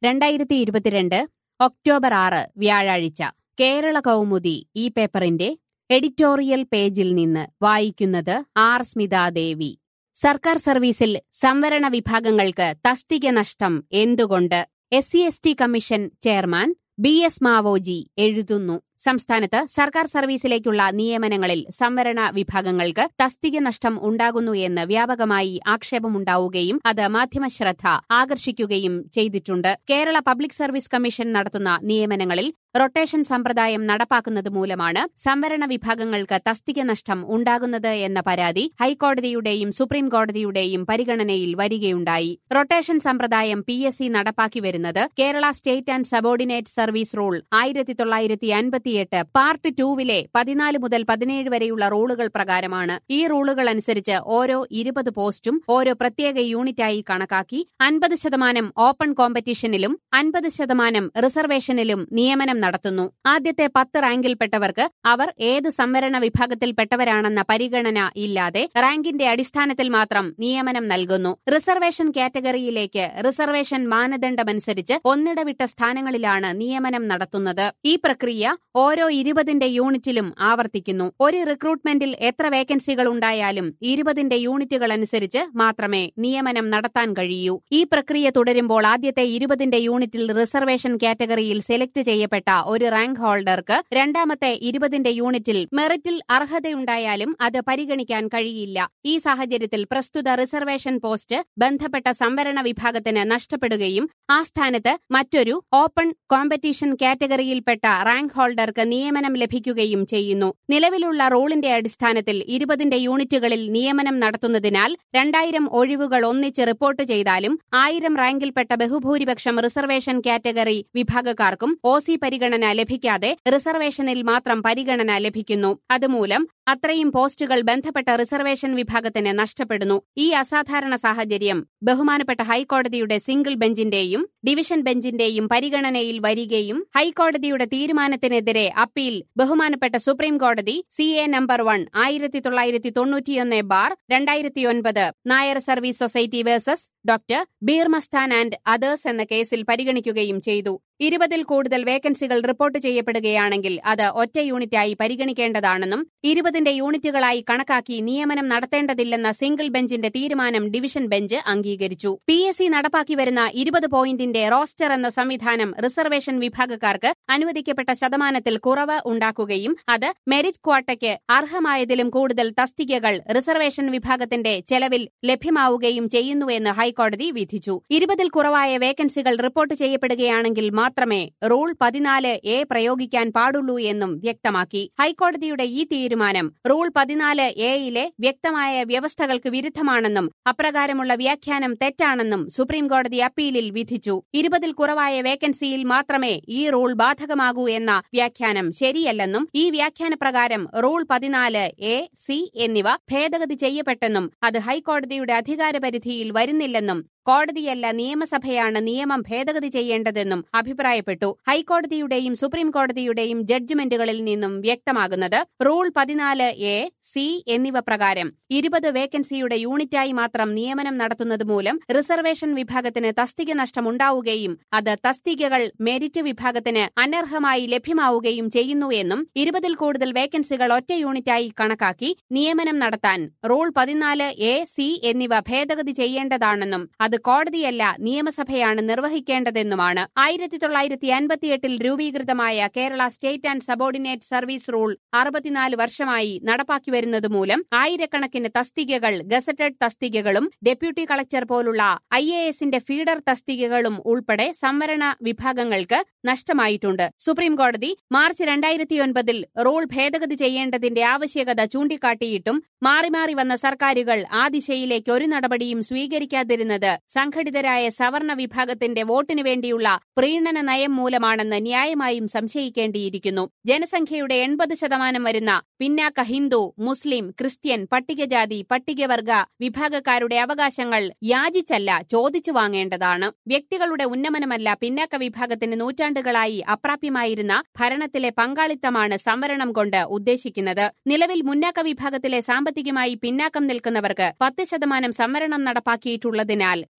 രണ്ടായിരത്തി ഇരുപത്തിരണ്ട് ഒക്ടോബർ ആറ് വ്യാഴാഴ്ച കേരള കൗമുദി ഈ പേപ്പറിന്റെ എഡിറ്റോറിയൽ പേജിൽ നിന്ന് വായിക്കുന്നത് ആർ സ്മിതാദേവി സർക്കാർ സർവീസിൽ സംവരണ വിഭാഗങ്ങൾക്ക് തസ്തിക നഷ്ടം എന്തുകൊണ്ട് S C S T commission chairman B S Mavoji എഴുതുന്നു സംസ്ഥാനത്ത് സർക്കാർ സർവീസിലേക്കുള്ള നിയമനങ്ങളിൽ സംവരണ വിഭാഗങ്ങൾക്ക് തസ്തിക നഷ്ടം ഉണ്ടാകുന്നു എന്ന് വ്യാപകമായി ആക്ഷേപമുണ്ടാവുകയും അത് മാധ്യമശ്രദ്ധ ആകർഷിക്കുകയും ചെയ്തിട്ടുണ്ട് കേരള പബ്ലിക് സർവീസ് കമ്മീഷൻ നടത്തുന്ന നിയമനങ്ങളിൽ റൊട്ടേഷൻ സമ്പ്രദായം നടപ്പാക്കുന്നത് മൂലമാണ് സംവരണ വിഭാഗങ്ങൾക്ക് തസ്തിക നഷ്ടം ഉണ്ടാകുന്നത് എന്ന പരാതി ഹൈക്കോടതിയുടെയും സുപ്രീം കോടതിയുടെയും പരിഗണനയിൽ വരികയുണ്ടായി റൊട്ടേഷൻ സമ്പ്രദായം പി എസ് സി നടപ്പാക്കി വരുന്നത് Kerala state and subordinate service rule ആയിരത്തി തൊള്ളായിരത്തി അൻപത്തിയെട്ട് പാർട്ട് ടൂവിലെ പതിനാല് മുതൽ പതിനേഴ് വരെയുള്ള റൂളുകൾ പ്രകാരമാണ് ഈ റൂളുകൾ അനുസരിച്ച് ഓരോ ഇരുപത് പോസ്റ്റും ഓരോ പ്രത്യേക യൂണിറ്റായി കണക്കാക്കി അൻപത് ശതമാനം ഓപ്പൺ കോമ്പറ്റീഷനിലും അൻപത് ശതമാനം റിസർവേഷനിലും നിയമനം നടത്തുന്നു ആദ്യത്തെ പത്ത് റാങ്കിൽപ്പെട്ടവർക്ക് അവർ ഏത് സംവരണ വിഭാഗത്തിൽപ്പെട്ടവരാണെന്ന പരിഗണന ഇല്ലാതെ റാങ്കിന്റെ അടിസ്ഥാനത്തിൽ മാത്രം നിയമനം നൽകുന്നു റിസർവേഷൻ കാറ്റഗറിയിലേക്ക് റിസർവേഷൻ മാനദണ്ഡമനുസരിച്ച് ഒന്നിടവിട്ട സ്ഥാനങ്ങളിലാണ് നിയമനം നടത്തുന്നത് ഈ പ്രക്രിയ ഓരോ ഇരുപതിന്റെ യൂണിറ്റിലും ആവർത്തിക്കുന്നു ഒരു റിക്രൂട്ട്മെന്റിൽ എത്ര വേക്കൻസികൾ ഉണ്ടായാലും ഇരുപതിന്റെ യൂണിറ്റുകൾ അനുസരിച്ച് മാത്രമേ നിയമനം നടത്താൻ കഴിയൂ ഈ പ്രക്രിയ തുടരുമ്പോൾ ആദ്യത്തെ ഇരുപതിന്റെ യൂണിറ്റിൽ റിസർവേഷൻ കാറ്റഗറിയിൽ സെലക്ട് ചെയ്യപ്പെട്ട ഒരു റാങ്ക് ഹോൾഡർക്ക് രണ്ടാമത്തെ ഇരുപതിന്റെ യൂണിറ്റിൽ മെറിറ്റിൽ അർഹതയുണ്ടായാലും അത് പരിഗണിക്കാൻ കഴിയില്ല ഈ സാഹചര്യത്തിൽ പ്രസ്തുത റിസർവേഷൻ പോസ്റ്റ് ബന്ധപ്പെട്ട സംവരണ വിഭാഗത്തിന് നഷ്ടപ്പെടുകയും ആ സ്ഥാനത്ത് മറ്റൊരു ഓപ്പൺ കോമ്പറ്റീഷൻ കാറ്റഗറിയിൽപ്പെട്ട റാങ്ക് ഹോൾഡർക്ക് നിയമനം ലഭിക്കുകയും ചെയ്യുന്നു നിലവിലുള്ള റൂളിന്റെ അടിസ്ഥാനത്തിൽ ഇരുപതിന്റെ യൂണിറ്റുകളിൽ നിയമനം നടത്തുന്നതിനാൽ രണ്ടായിരം ഒഴിവുകൾ ഒന്നിച്ച് റിപ്പോർട്ട് ചെയ്താലും ആയിരം റാങ്കിൽപ്പെട്ട ബഹുഭൂരിപക്ഷം റിസർവേഷൻ കാറ്റഗറി വിഭാഗക്കാർക്കും ഒ സി പരിഗണന ലഭിക്കാതെ റിസർവേഷനിൽ മാത്രം പരിഗണന ലഭിക്കുന്നു അതുമൂലം അത്രയും പോസ്റ്റുകൾ ബന്ധപ്പെട്ട റിസർവേഷൻ വിഭാഗത്തിന് നഷ്ടപ്പെടുന്നു ഈ അസാധാരണ സാഹചര്യം ബഹുമാനപ്പെട്ട ഹൈക്കോടതിയുടെ സിംഗിൾ ബെഞ്ചിന്റെയും ഡിവിഷൻ ബെഞ്ചിന്റെയും പരിഗണനയിൽ വരികയും ഹൈക്കോടതിയുടെ തീരുമാനത്തിനെതിരെ അപ്പീൽ ബഹുമാനപ്പെട്ട സുപ്രീം കോടതി സി എ നമ്പർ വൺ ആയിരത്തി തൊള്ളായിരത്തി തൊണ്ണൂറ്റിയൊന്ന് ബാർ രണ്ടായിരത്തിയൊൻപത് Nair service society versus doctor Beermasthan and others എന്ന കേസിൽ പരിഗണിക്കുകയും ചെയ്തു ഇരുപതിൽ കൂടുതൽ വേക്കൻസികൾ റിപ്പോർട്ട് ചെയ്യപ്പെടുകയാണെങ്കിൽ അത് ഒറ്റ യൂണിറ്റായി പരിഗണിക്കേണ്ടതാണെന്നും ഇരുപതിന്റെ യൂണിറ്റുകളായി കണക്കാക്കി നിയമനം നടത്തേണ്ടതില്ലെന്ന സിംഗിൾ ബെഞ്ചിന്റെ തീരുമാനം ഡിവിഷൻ ബെഞ്ച് അംഗീകരിച്ചു പി എസ് സി നടപ്പാക്കി വരുന്ന ഇരുപത് പോയിന്റിന്റെ റോസ്റ്റർ എന്ന സംവിധാനം റിസർവേഷൻ വിഭാഗക്കാർക്ക് അനുവദിക്കപ്പെട്ട ശതമാനത്തിൽ കുറവ് ഉണ്ടാക്കുകയും അത് മെരിറ്റ് ക്വാട്ടയ്ക്ക് അർഹമായതിലും കൂടുതൽ തസ്തികകൾ റിസർവേഷൻ വിഭാഗത്തിന്റെ ചെലവിൽ ലഭ്യമാവുകയും ചെയ്യുന്നുവെന്ന് ഹൈക്കോടതി വിധിച്ചു ഇരുപതിൽ കുറവായ വേക്കൻസികൾ റിപ്പോർട്ട് ചെയ്യപ്പെടുകയാണെങ്കിൽ മാത്രമേ റൂൾ പതിനാല് എ പ്രയോഗിക്കാൻ പാടുള്ളൂ എന്നും വ്യക്തമാക്കി ഹൈക്കോടതിയുടെ ഈ തീരുമാനം റൂൾ പതിനാല് എയിലെ വ്യക്തമായ വ്യവസ്ഥകൾക്ക് വിരുദ്ധമാണെന്നും അപ്രകാരമുള്ള വ്യാഖ്യാനം തെറ്റാണെന്നും സുപ്രീംകോടതി അപ്പീലിൽ വിധിച്ചു ഇരുപതിൽ കുറവായ വേക്കൻസിയിൽ മാത്രമേ ഈ റൂൾ ബാധകമാകൂ എന്ന വ്യാഖ്യാനം ശരിയല്ലെന്നും ഈ വ്യാഖ്യാനപ്രകാരം റൂൾ പതിനാല് എ സി എന്നിവ ഭേദഗതി ചെയ്യപ്പെട്ടെന്നും അത് ഹൈക്കോടതിയുടെ അധികാരപരിധിയിൽ വരുന്നില്ലെന്നും കോടതിയല്ല നിയമസഭയാണ് നിയമം ഭേദഗതി ചെയ്യേണ്ടതെന്നും അഭിപ്രായപ്പെട്ടു ഹൈക്കോടതിയുടെയും സുപ്രീം കോടതിയുടെയും ജഡ്ജ്മെന്റുകളിൽ നിന്നും വ്യക്തമാകുന്നത് റൂൾ പതിനാല് എ സി എന്നിവ പ്രകാരം ഇരുപത് വേക്കൻസിയുടെ യൂണിറ്റായി മാത്രം നിയമനം നടത്തുന്നത് മൂലം റിസർവേഷൻ വിഭാഗത്തിന് തസ്തിക നഷ്ടമുണ്ടാവുകയും അത് തസ്തികകൾ മെരിറ്റ് വിഭാഗത്തിന് അനർഹമായി ലഭ്യമാവുകയും ചെയ്യുന്നു എന്നും ഇരുപതിൽ കൂടുതൽ വേക്കൻസികൾ ഒറ്റ യൂണിറ്റായി കണക്കാക്കി നിയമനം നടത്താൻ റൂൾ പതിനാല് എ സി എന്നിവ ഭേദഗതി ചെയ്യേണ്ടതാണെന്നും അത് കോടതിയല്ല നിയമസഭയാണ് നിർവഹിക്കേണ്ടതെന്നുമാണ് ആയിരത്തി തൊള്ളായിരത്തി അൻപത്തിയെട്ടിൽ രൂപീകൃതമായ Kerala state and subordinate service rule അറുപത്തിനാല് വർഷമായി നടപ്പാക്കി വരുന്നത് മൂലം ആയിരക്കണക്കിന് തസ്തികകൾ ഗസറ്റഡ് തസ്തികകളും ഡെപ്യൂട്ടി കളക്ടർ പോലുള്ള ഐ എ എസിന്റെ ഫീഡർ തസ്തികകളും ഉൾപ്പെടെ സംവരണ വിഭാഗങ്ങൾക്ക് നഷ്ടമായിട്ടുണ്ട് സുപ്രീംകോടതി മാർച്ച് രണ്ടായിരത്തിയൊൻപതിൽ റൂൾ ഭേദഗതി ചെയ്യേണ്ടതിന്റെ ആവശ്യകത ചൂണ്ടിക്കാട്ടിയിട്ടും മാറി മാറി വന്ന സർക്കാരുകൾ ആ ദിശയിലേക്ക് ഒരു നടപടിയും സ്വീകരിക്കാതിരുന്നത് സംഘടിതരായ സവർണ വിഭാഗത്തിന്റെ വോട്ടിനു വേണ്ടിയുള്ള പ്രീണന നയം മൂലമാണെന്ന് ന്യായമായും സംശയിക്കേണ്ടിയിരിക്കുന്നു ജനസംഖ്യയുടെ എൺപത് ശതമാനം വരുന്ന പിന്നാക്ക ഹിന്ദു മുസ്ലിം ക്രിസ്ത്യൻ പട്ടികജാതി പട്ടികവർഗ വിഭാഗക്കാരുടെ അവകാശങ്ങൾ യാചിച്ചല്ല ചോദിച്ചു വാങ്ങേണ്ടതാണ് വ്യക്തികളുടെ ഉന്നമനമല്ല പിന്നാക്ക വിഭാഗത്തിന് നൂറ്റാണ്ടുകളായി അപ്രാപ്യമായിരുന്ന ഭരണത്തിലെ പങ്കാളിത്തമാണ് സംവരണം കൊണ്ട് ഉദ്ദേശിക്കുന്നത് നിലവിൽ മുന്നാക്ക വിഭാഗത്തിലെ സാമ്പത്തികമായി പിന്നാക്കം നിൽക്കുന്നവർക്ക് പത്ത് ശതമാനം സംവരണം നടപ്പാക്കിയിട്ടുള്ളതിനാൽ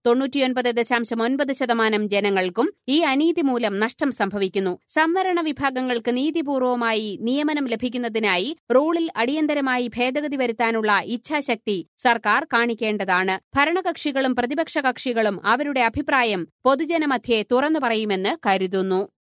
തൊണ്ണൂറ്റിയൊൻപത് ദശാംശം ഒൻപത് ശതമാനം ജനങ്ങൾക്കും ഈ അനീതി മൂലം നഷ്ടം സംഭവിക്കുന്നു സംവരണ വിഭാഗങ്ങൾക്ക് നീതിപൂർവമായി നിയമനം ലഭിക്കുന്നതിനായി റൂളിൽ അടിയന്തരമായി ഭേദഗതി വരുത്താനുള്ള ഇച്ഛാശക്തി സർക്കാർ കാണിക്കേണ്ടതാണ് ഭരണകക്ഷികളും പ്രതിപക്ഷ കക്ഷികളും അവരുടെ അഭിപ്രായം പൊതുജനമധ്യേ തുറന്നു പറയുമെന്ന് കരുതുന്നു